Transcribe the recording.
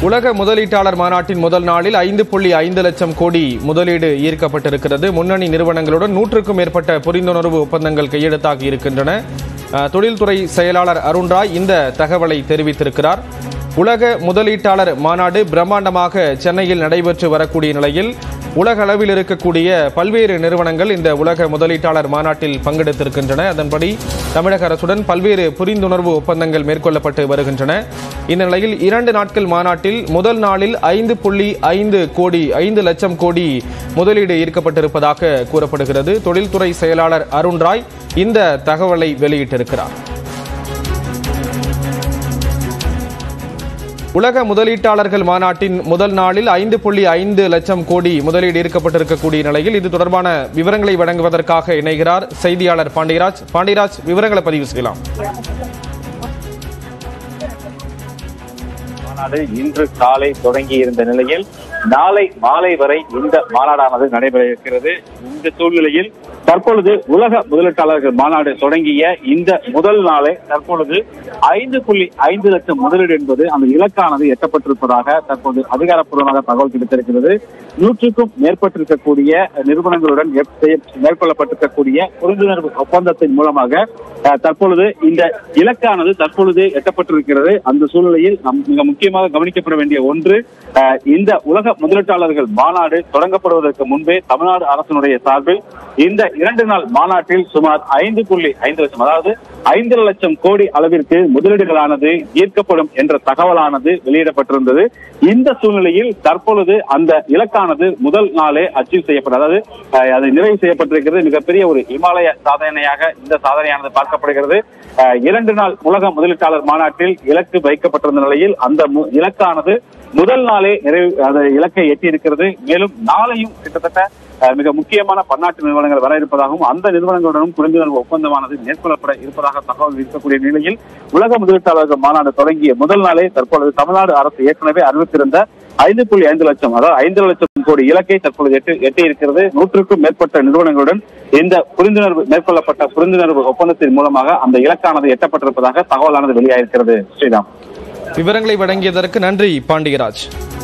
உலக முதலீட்டாளர் மாநாட்டின் முதல் நாளில் ஐந்து புள்ளி ஐந்து லட்சம் கோடி முதலீடு ஈர்க்கப்பட்டிருக்கிறது முன்னணி நிறுவனங்களுடன் நூற்றுக்கும் மேற்பட்ட புரிந்துணர்வு ஒப்பந்தங்கள் கையெழுத்தாகி இருக்கின்றன அஹ், தொழில்துறை செயலாளர் அருண்ராய் இந்த தகவலை தெரிவித்திருக்கிறார் உலக முதலீட்டாளர் மாநாடு பிரம்மாண்டமாக சென்னையில் நடைபெற்று வரக்கூடிய நிலையில் உலக அளவில் இருக்கக்கூடிய பல்வேறு நிறுவனங்கள் இந்த உலக முதலீட்டாளர் மாநாட்டில் பங்கெடுத்திருக்கின்றன அதன்படி தமிழக அரசுடன் பல்வேறு புரிந்துணர்வு ஒப்பந்தங்கள் மேற்கொள்ளப்பட்டு வருகின்றன இந்த நிலையில் இரண்டு நாட்கள் மாநாட்டில் முதல் நாளில் ஐந்து புள்ளி ஐந்து கோடி ஐந்து லட்சம் கோடி முதலீடு ஈர்க்கப்பட்டிருப்பதாக கூறப்படுகிறது தொழில்துறை செயலாளர் அருண் ராய் இந்த தகவலை வெளியிட்டிருக்கிறார் உலக முதலீட்டாளர்கள் மாநாட்டின் முதல் நாளில் ஐந்து புள்ளி ஐந்து லட்சம் கோடி முதலீடு ஈர்க்கப்பட்டிருக்கக்கூடிய நிலையில் இது தொடர்பான விவரங்களை வழங்குவதற்காக இணைகிறார் செய்தியாளர் பாண்டியராஜ் பாண்டியராஜ் விவரங்களை பதிவு செய்யலாம் மாநாடு இன்று காலை தொடங்கி இருந்த நிலையில் நாளை மாலை வரை இந்த மாநாடானது நடைபெற இருக்கிறது இந்த சூழ்நிலையில் தற்பொழுது உலக முதலீட்டாளர்கள் மாநாடு தொடங்கிய இந்த முதல் நாளே தற்பொழுது ஐந்து புள்ளி ஐந்து லட்சம் முதலீடு என்பது அந்த இலக்கானது எட்டப்பட்டிருப்பதாக தற்போது அதிகாரப்பூர்வமாக தகவல் கிடைத்திருக்கிறது நூற்றுக்கும் மேற்பட்டிருக்கக்கூடிய நிறுவனங்களுடன் எப்- செய்ய- மேற்கொள்ளப்பட்டிருக்கக்கூடிய புரிந்துணர்வு ஒப்பந்தத்தின் மூலமாக அஹ், தற்பொழுது இந்த இலக்கானது தற்பொழுது எட்டப்பட்டிருக்கிறது அந்த சூழ்நிலையில் நம் மிக முக்கியமாக கவனிக்கப்பட வேண்டிய ஒன்று அஹ், இந்த உலக முதலீட்டாளர்கள் மாநாடு தொடங்கப்படுவதற்கு முன்பே தமிழ்நாடு அரசினுடைய சார்பில் இந்த இரண்டு நாள் மாநாட்டில் சுமார் ஐந்து புள்ளி ஐந்து லட்சம் அதாவது ஐந்து லட்சம் கோடி அளவிற்கு முதலீடுகளானது ஈர்க்கப்படும் என்ற தகவலானது வெளியிடப்பட்டிருந்தது இந்த சூழ்நிலையில் தற்பொழுது அந்த இலக்கானது முதல் நாளே அச்சீவ் செய்யப்பட்டது அதாவது அஹ், அது நிறைவு செய்யப்பட்டிருக்கிறது மிகப்பெரிய ஒரு இமாலய சாதனையாக இந்த சாதனையானது பார்க்கப்படுகிறது அஹ், இரண்டு நாள் உலக முதலீட்டாளர் மாநாட்டில் இலக்கு வைக்கப்பட்டிருந்த நிலையில் அந்த மு- இலக்கானது முதல் நாளே நிறைவு அந்த இலக்கை எட்டி இருக்கிறது மேலும் நாளையும் கிட்டத்தட்ட அஹ், மிக முக்கியமான பன்னாட்டு நிறுவனங்கள் வர இருப்பதாகவும் அந்த நிறுவனங்களுடனும் புரிந்துணர்வு ஒப்பந்தமானது மேற்கொள்ளப்பட இருப்பதாக தகவல் இருக்கக்கூடிய நிலையில் உலக முதலீட்டாளர்கள் மாநாடு தொடங்கிய முதல் நாளே தற்பொழுது தமிழ்நாடு அரசு ஏற்கனவே அறிவித்திருந்த ஐந்து புள்ளி ஐந்து லட்சம் அதாவது ஐந்து லட்சம் கோடி இலக்கை தற்பொழுது எட்டு எட்டி இருக்கிறது நூற்றுக்கும் மேற்பட்ட நிறுவனங்களுடன் இந்த புரிந்துணர்வு மேற்கொள்ளப்பட்ட புரிந்துணர்வு ஒப்பந்தத்தின் மூலமாக அந்த இலக்கானது எட்டப்பட்டிருப்பதாக தகவலானது வெளியாயிருக்கிறது ஸ்ரீராம் விவரங்களை வழங்கியதற்கு நன்றி பாண்டியராஜ்